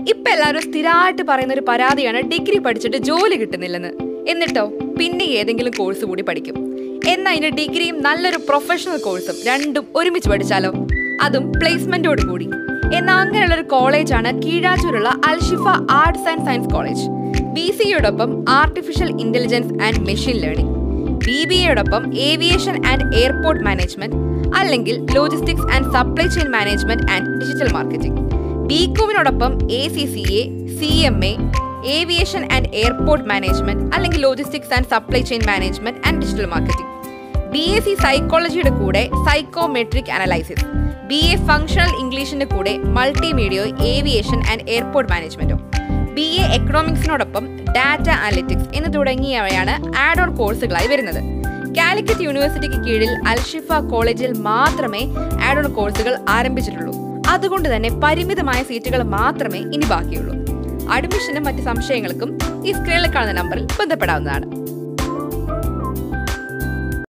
ഇപ്പൊ എല്ലാവരും സ്ഥിരമായിട്ട് പറയുന്ന ഒരു പരാതിയാണ് ഡിഗ്രി പഠിച്ചിട്ട് ജോലി കിട്ടുന്നില്ലെന്ന് എന്നിട്ടോ പിന്നെ ഏതെങ്കിലും കോഴ്സ് കൂടി പഠിക്കും എന്നാൽ ഇതിന് ഡിഗ്രിയും നല്ലൊരു പ്രൊഫഷണൽ കോഴ്സും രണ്ടും ഒരുമിച്ച് പഠിച്ചാലോ അതും പ്ലേസ്മെന്റോട് കൂടി എന്നാൽ അങ്ങനെയുള്ള ഒരു കോളേജാണ് കീഴാറ്റൂരുള്ള Alshifa arts and science college B സിയോടൊപ്പം artificial intelligence and machine learning B B എയോടൊപ്പം ഏവിയേഷൻ ആൻഡ് എയർപോർട്ട് മാനേജ്മെന്റ് അല്ലെങ്കിൽ logistics and supply chain management and digital marketing B കോമിനോടൊപ്പം A C C A C M A aviation and airport management അല്ലെങ്കിൽ logistics and supply chain management and digital marketing B S C സൈക്കോളജിയുടെ കൂടെ psychometric analysis B A functional ഇംഗ്ലീഷിന്റെ കൂടെ multimedia aviation and airport മാനേജ്മെന്റും B A എക്കണോമിക്സിനോടൊപ്പം data analytics എന്ന് തുടങ്ങിയവയാണ് add on കോഴ്സുകളായി വരുന്നത് കാലിക്കറ്റ് യൂണിവേഴ്സിറ്റിക്ക് കീഴിൽ അൽഷിഫ കോളേജിൽ മാത്രമേ ആഡ് ഓൺ കോഴ്സുകൾ ആരംഭിച്ചിട്ടുള്ളൂ അതുകൊണ്ട് തന്നെ പരിമിതമായ സീറ്റുകൾ മാത്രമേ ഇനി ബാക്കിയുള്ളൂ അഡ്മിഷനും മറ്റ് സംശയങ്ങൾക്കും ഈ സ്ക്രീനിൽ കാണുന്ന നമ്പറിൽ ബന്ധപ്പെടാവുന്നതാണ്